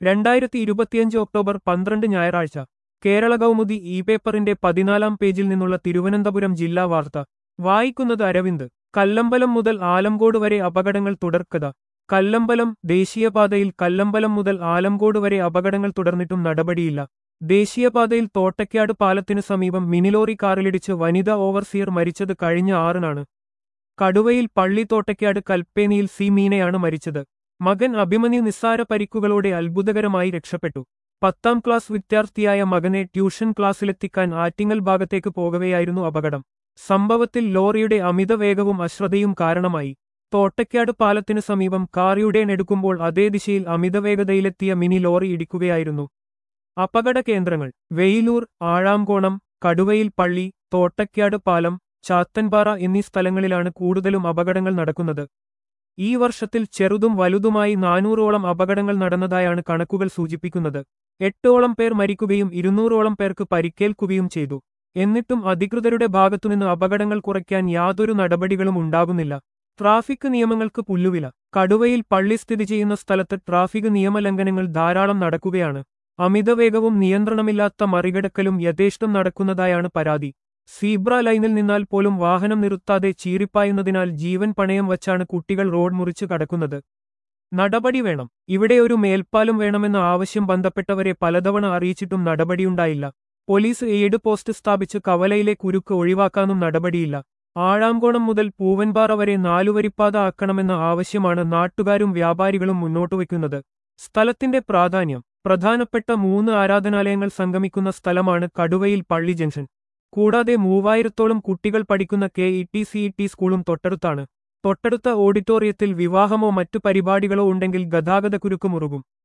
രണ്ടായിരത്തി ഇരുപത്തിയഞ്ച് ഒക്ടോബർ പന്ത്രണ്ട് ഞായറാഴ്ച കേരള കൗമുദി ഇ പേപ്പറിന്റെ പതിനാലാം പേജിൽ നിന്നുള്ള തിരുവനന്തപുരം ജില്ലാ വാർത്ത വായിക്കുന്നത് അരവിന്ദ് കല്ലമ്പലം മുതൽ ആലംകോട് വരെ അപകടങ്ങൾ തുടർക്കഥ കല്ലമ്പലം ദേശീയപാതയിൽ കല്ലമ്പലം മുതൽ ആലംകോട് വരെ അപകടങ്ങൾ തുടർന്നിട്ടും നടപടിയില്ല ദേശീയപാതയിൽ തോട്ടയ്ക്കാട് പാലത്തിനു സമീപം മിനിലോറി കാറിലിടിച്ച് വനിതാ ഓവർസിയർ മരിച്ചത് കഴിഞ്ഞ ആറിനാണ് കടുവയിൽ പള്ളി തോട്ടയ്ക്കാട് കൽപ്പേനിയിൽ സി മീനയാണ് മരിച്ചത് മകൻ അഭിമന്യു നിസ്സാര പരിക്കുകളോടെ അത്ഭുതകരമായി രക്ഷപ്പെട്ടു പത്താം ക്ലാസ് വിദ്യാർത്ഥിയായ മകനെ ട്യൂഷൻ ക്ലാസ്സിലെത്തിക്കാൻ ആറ്റിങ്ങൽ ഭാഗത്തേക്ക് പോകവെയായിരുന്നു അപകടം സംഭവത്തിൽ ലോറിയുടെ അമിത വേഗവും അശ്രദ്ധയും കാരണമായി തോട്ടയ്ക്കാട് പാലത്തിനു സമീപം കാറിയുടേൻ എടുക്കുമ്പോൾ അതേ ദിശയിൽ അമിതവേഗതയിലെത്തിയ മിനി ലോറി ഇടിക്കുകയായിരുന്നു അപകട കേന്ദ്രങ്ങൾ വെയിലൂർ ആഴാംകോണം കടുവയിൽ പള്ളി തോട്ടയ്ക്കാട് പാലം ചാത്തൻപാറ എന്നീ സ്ഥലങ്ങളിലാണ് കൂടുതലും അപകടങ്ങൾ നടക്കുന്നത് ഈ വർഷത്തിൽ ചെറുതും വലുതുമായി നാനൂറോളം അപകടങ്ങൾ നടന്നതായാണ് കണക്കുകൾ സൂചിപ്പിക്കുന്നത് എട്ടോളം പേർ മരിക്കുകയും ഇരുന്നൂറോളം പേർക്ക് പരിക്കേൽക്കുകയും ചെയ്തു എന്നിട്ടും അധികൃതരുടെ ഭാഗത്തുനിന്ന് അപകടങ്ങൾ കുറയ്ക്കാൻ യാതൊരു നടപടികളും ഉണ്ടാകുന്നില്ല ട്രാഫിക് നിയമങ്ങൾക്ക് പുല്ലുവില കടുവയിൽ പള്ളി സ്ഥിതി ചെയ്യുന്ന സ്ഥലത്ത് ട്രാഫിക് നിയമലംഘനങ്ങൾ ധാരാളം നടക്കുകയാണ് അമിതവേഗവും നിയന്ത്രണമില്ലാത്ത മറികടക്കലും യഥേഷ്ടം നടക്കുന്നതായാണ് പരാതി സീബ്ര ലൈനിൽ നിന്നാൽ പോലും വാഹനം നിർത്താതെ ചീറിപ്പായുന്നതിനാൽ ജീവൻ പണയം വച്ചാണ് കുട്ടികൾ റോഡ് മുറിച്ചു കടക്കുന്നത് നടപടി വേണം ഇവിടെ ഒരു മേൽപ്പാലം വേണമെന്ന ആവശ്യം ബന്ധപ്പെട്ടവരെ പലതവണ അറിയിച്ചിട്ടും നടപടിയുണ്ടായില്ല പോലീസ് എയ്ഡ് പോസ്റ്റ് സ്ഥാപിച്ച് കവലയിലെ കുരുക്ക് ഒഴിവാക്കാനും നടപടിയില്ല ആഴാംകോണം മുതൽ പൂവൻപാറ വരെ നാലുവരിപ്പാത ആക്കണമെന്ന ആവശ്യമാണ് നാട്ടുകാരും വ്യാപാരികളും മുന്നോട്ടുവയ്ക്കുന്നത് സ്ഥലത്തിന്റെ പ്രാധാന്യം പ്രധാനപ്പെട്ട മൂന്ന് ആരാധനാലയങ്ങൾ സംഗമിക്കുന്ന സ്ഥലമാണ് കടുവയിൽ പള്ളി ജംഗ്ഷൻ കൂടാതെ മൂവായിരത്തോളം കുട്ടികൾ പഠിക്കുന്ന K E T C E T സ്കൂളും തൊട്ടടുത്താണ് തൊട്ടടുത്ത ഓഡിറ്റോറിയത്തിൽ വിവാഹമോ മറ്റു പരിപാടികളോ ഉണ്ടെങ്കിൽ ഗതാഗതക്കുരുക്ക് മുറുകും